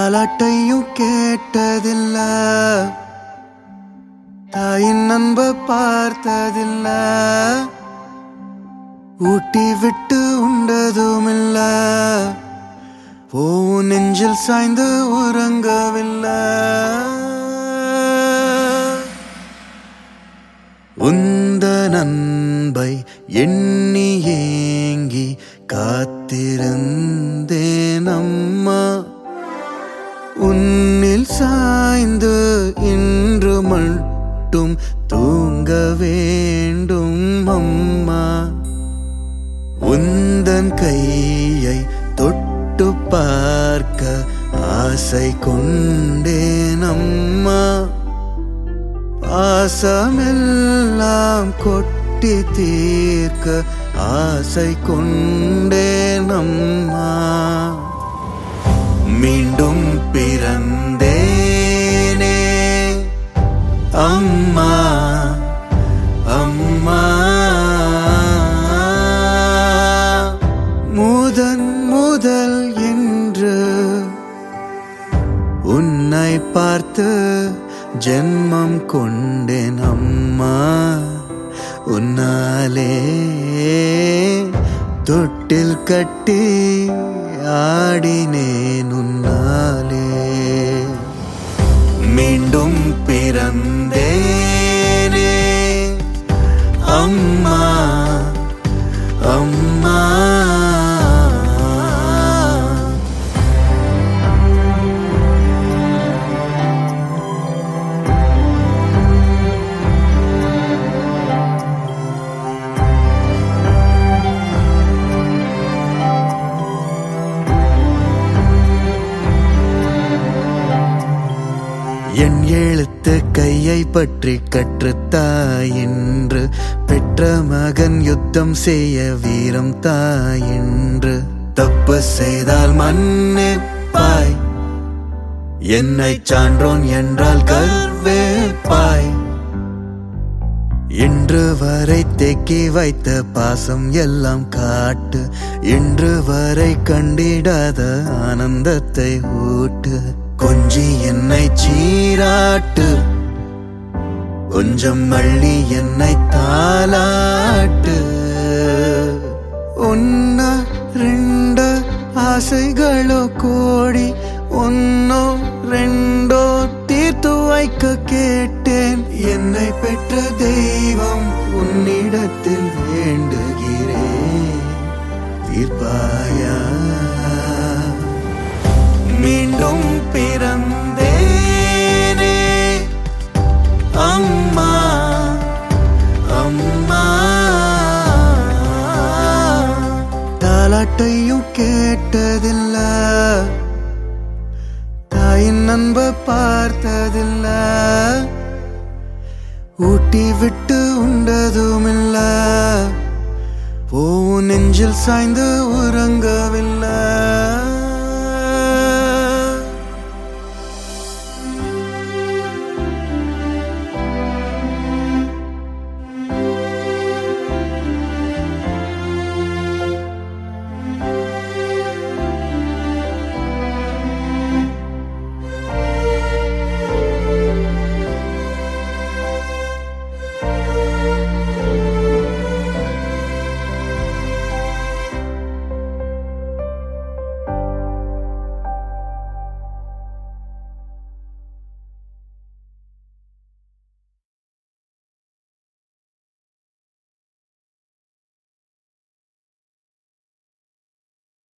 தாலாட்டையும் கேட்டதில்ல தாயின் அன்ப பார்த்ததில்ல ஊட்டி விட்டு உண்டதுமில்ல ஓ நெஞ்சில் சாய்ந்து உறங்கவில்லை உந்த நண்பை எண்ணி ஏங்கி காத்திருந்தேன் அம்மா உன்னில் சாய்ந்து இன்று மட்டும் தூங்க வேண்டும் அம்மா உந்தன் கையை தொட்டு பார்க்க ஆசை கொண்டேன் அம்மா ஆசமெல்லாம் கொட்டி தீர்க்க ஆசை கொண்டேன் அம்மா மீண்டும் பிறந்தேனே அம்மா அம்மா முதன் முதல் என்று உன்னை பார்த்து ஜென்மம் கொண்டேன் அம்மா உன்னாலே தொட்டில் கட்டி ஆடினேன் உன்னாலே மீண்டும் பிறந்தேனே அம்மா அம்மா என் எழுத்து கையை பற்றி கற்றுத்தாய் என்று பெற்ற மகன் யுத்தம் செய்ய வீரம் தாய் என்று தப்பு செய்தால் மன்னிப்பாய் என்னை சான்றோன் என்றால் கர்வேப்பாய் இன்று வரை தேக்கி வைத்த பாசம் எல்லாம் காட்டு இன்று வரை கண்டிடாத ஆனந்தத்தை ஊட்டு கொஞ்சி என்னை சீராட்டு கொஞ்சம் மள்ளி என்னை தாலாட்டு ஒன்ன ரெண்டு ஆசைகளோ கோடி ஒன்னோ ரெண்டோ தீர்த்து வைக்க கேட்டேன் என்னை பெற்ற தெய்வம் உன்னிடத்தில் வேண்டுகிறேன் தீர்ப்பாயா மீண்டும் பிறந்தேனே அம்மா அம்மா தாலாட்டையும் கேட்டதில்ல தாயின் அன்ப பார்த்ததில்ல ஊட்டி விட்டு உண்டதுமில்ல ஓ நெஞ்சில் சாய்ந்து உறங்க